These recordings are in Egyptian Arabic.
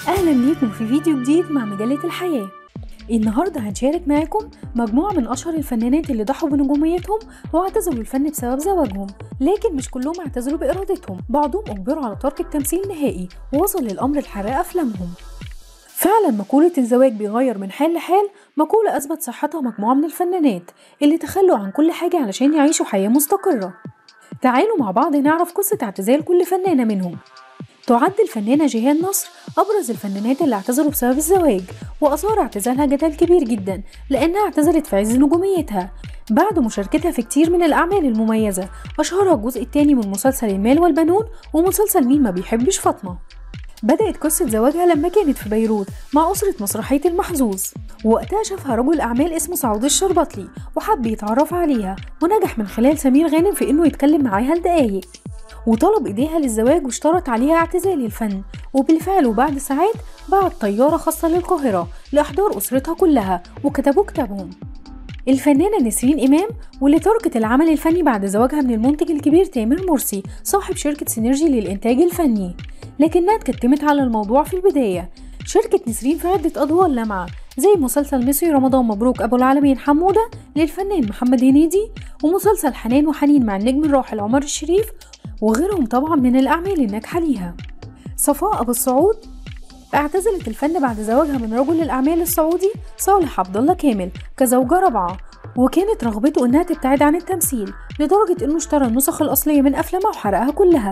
أهلا بيكم في فيديو جديد مع مجلة الحياة النهاردة هنشارك معاكم مجموعة من أشهر الفنانات اللي ضحوا بنجوميتهم واعتزلوا الفن بسبب زواجهم لكن مش كلهم اعتزلوا بإرادتهم بعضهم أجبروا على ترك التمثيل نهائي ووصل للأمر لحرق أفلامهم فعلا مقولة الزواج بيغير من حال لحال مقولة أثبت صحتها مجموعة من الفنانات اللي تخلوا عن كل حاجة علشان يعيشوا حياة مستقرة تعالوا مع بعض نعرف قصة اعتزال كل فنانة منهم تعد الفنانة جيهان نصر أبرز الفنانات اللي اعتزلوا بسبب الزواج وأثار اعتزالها جدل كبير جدا لأنها اعتزلت في عز نجوميتها بعد مشاركتها في كتير من الأعمال المميزة أشهرها الجزء الثاني من مسلسل المال والبنون ومسلسل مين ما بيحبش فاطمة بدأت قصة زواجها لما كانت في بيروت مع أسرة مسرحية المحظوظ وقتها شافها رجل أعمال اسمه سعود الشربطلي وحب يتعرف عليها ونجح من خلال سمير غانم في إنه يتكلم معاها لدقايق وطلب إيديها للزواج واشترط عليها اعتزال الفن وبالفعل وبعد ساعات بعت طيارة خاصة للقاهرة لإحضار أسرتها كلها وكتبوا كتابهم الفنانة نسرين إمام واللي تركت العمل الفني بعد زواجها من المنتج الكبير تامر مرسي صاحب شركة سينرجي للإنتاج الفني لكنها اتكتمت على الموضوع في البداية شركة نسرين في عدة أدوار لمعة زي مسلسل مصري رمضان مبروك أبو العالمين حمودة للفنان محمد هنيدي ومسلسل حنان وحنين مع النجم الراحل عمر الشريف وغيرهم طبعا من الأعمال الناجحة ليها صفاء أبو السعود اعتزلت الفن بعد زواجها من رجل الأعمال السعودي صالح عبد الله كامل كزوجة رابعة وكانت رغبته إنها تبتعد عن التمثيل لدرجة إنه اشترى النسخ الأصلية من أفلامها وحرقها كلها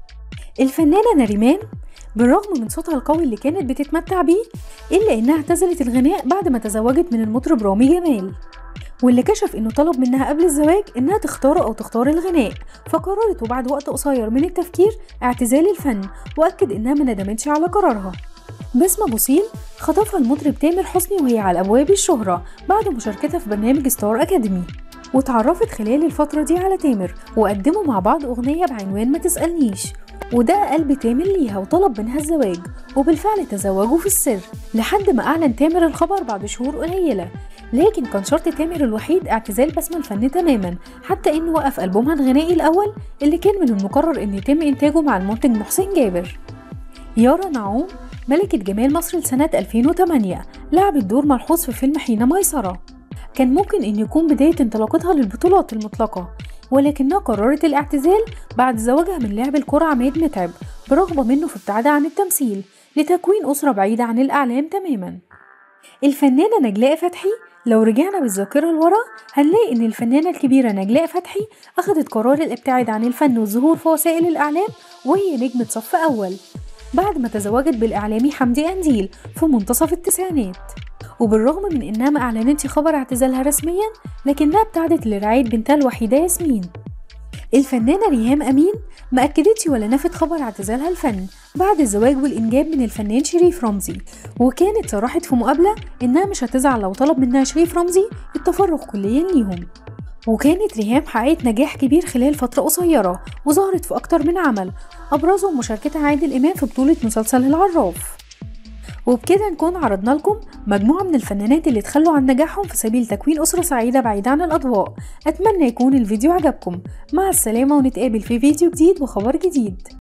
الفنانة نريمان بالرغم من صوتها القوي اللي كانت بتتمتع بيه إلا إنها اعتزلت الغناء بعد ما تزوجت من المطرب رامي جمال واللي كشف انه طلب منها قبل الزواج انها تختار او تختار الغناء فقررت وبعد وقت قصير من التفكير اعتزال الفن واكد انها ما ندمتش على قرارها بسمة بوسيل خطفها المطرب تامر حسني وهي على ابواب الشهرة بعد مشاركتها في برنامج ستار اكاديمي واتعرفت خلال الفترة دي على تامر وقدموا مع بعض أغنية بعنوان ما تسألنيش وده قلب تامر ليها وطلب منها الزواج وبالفعل تزوجوا في السر لحد ما أعلن تامر الخبر بعد شهور قليلة لكن كان شرط تامر الوحيد اعتزال بسمة الفن تماما حتى انه وقف ألبومها الغنائي الأول اللي كان من المقرر ان يتم إنتاجه مع المنتج محسن جابر يارا نعوم ملكة جمال مصر لسنة 2008 لعبت دور ملحوظ في فيلم حين ميسرة كان ممكن أن يكون بداية انطلاقتها للبطولات المطلقة ولكنها قررت الاعتزال بعد زواجها من لاعب الكرة عماد متعب برغبة منه في ابتعادها عن التمثيل لتكوين أسرة بعيدة عن الإعلام تماما الفنانة نجلاء فتحي لو رجعنا بالذاكرة لورا هنلاقي إن الفنانة الكبيرة نجلاء فتحي أخدت قرار الابتعاد عن الفن والظهور في وسائل الإعلام وهي نجمة صف أول بعد ما تزوجت بالإعلامي حمدي أنديل في منتصف التسعينات وبالرغم من إنها ما أعلنتش خبر اعتزالها رسميا لكنها ابتعدت لرعاية بنتها الوحيدة ياسمين الفنانة ريهام أمين ما أكدتش ولا نفت خبر اعتزالها الفن بعد الزواج والإنجاب من الفنان شريف رمزي وكانت صرحت في مقابلة إنها مش هتزعل لو طلب منها شريف رمزي التفرغ كليا ليهم وكانت ريهام حققت نجاح كبير خلال فترة قصيرة وظهرت في أكتر من عمل أبرزهم مشاركتها عادل إمام في بطولة مسلسل العراف وبكده نكون عرضنا لكم مجموعة من الفنانات اللي تخلوا عن نجاحهم في سبيل تكوين أسرة سعيدة بعيدة عن الأضواء أتمنى يكون الفيديو عجبكم مع السلامة ونتقابل في فيديو جديد وخبر جديد